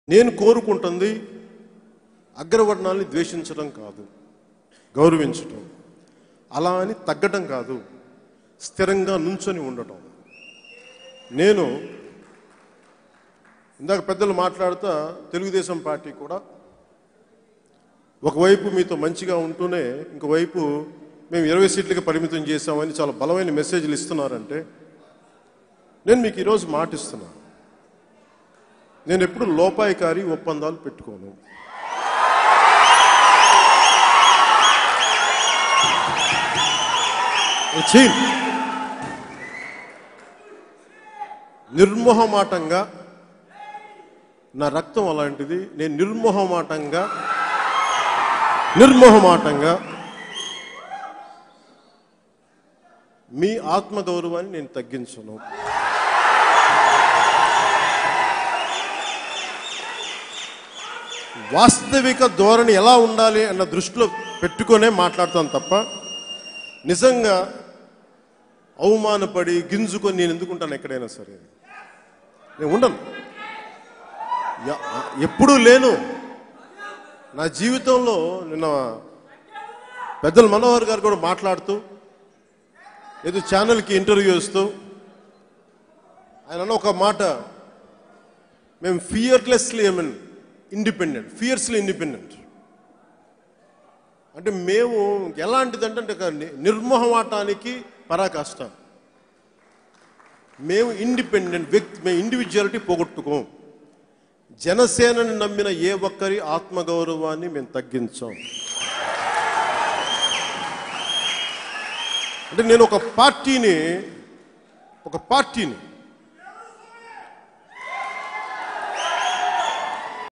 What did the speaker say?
నేను కోరుకుంటుంది అగ్రవర్ణాలని ద్వేషించడం కాదు గౌరవించటం అలా అని తగ్గటం కాదు స్థిరంగా నుంచొని ఉండటం నేను ఇందాక పెద్దలు మాట్లాడుతా తెలుగుదేశం పార్టీ కూడా ఒకవైపు మీతో మంచిగా ఉంటూనే ఇంకోవైపు మేము ఇరవై సీట్లకి పరిమితం చేశామని చాలా బలమైన మెసేజ్లు ఇస్తున్నారంటే నేను మీకు ఈరోజు మాటిస్తున్నాను నేను ఎప్పుడు లోపాయికారి ఒప్పందాలు పెట్టుకోను అది చేయను నిర్మోహమాటంగా నా రక్తం అలాంటిది నేను నిర్మోహమాటంగా నిర్మోహమాటంగా మీ ఆత్మగౌరవాన్ని నేను తగ్గించను వాస్తవిక ధోరణి ఎలా ఉండాలి అన్న దృష్టిలో పెట్టుకొనే మాట్లాడతాను తప్ప నిజంగా అవమానపడి గింజుకొని నేను ఎందుకుంటాను ఎక్కడైనా సరే నేను ఉండను ఎ- ఎప్పుడూ లేను నా జీవితంలో నిన్న పెద్దల మనోహర్ గారు కూడా మాట్లాడుతూ ఏదో ఛానల్కి ఇంటర్వ్యూ ఇస్తూ ఆయన అన్న ఒక మాట మేము fearlessly I mean independent fiercely independent అంటే మేము ఎలాంటిదంటే అంటే ఒక ని- నిర్మోహమాటానికి పరాకాష్ట మేము ఇండిపెండెంట్ వ్యక్తి మేము ఇండివిజువాలిటీ పోగొట్టుకోం జనసేనని నమ్మిన ఏ ఒక్కరి ఆత్మగౌరవాన్ని మేము తగ్గించాం అంటే నేను ఒక పార్టీని ఒక పార్టీని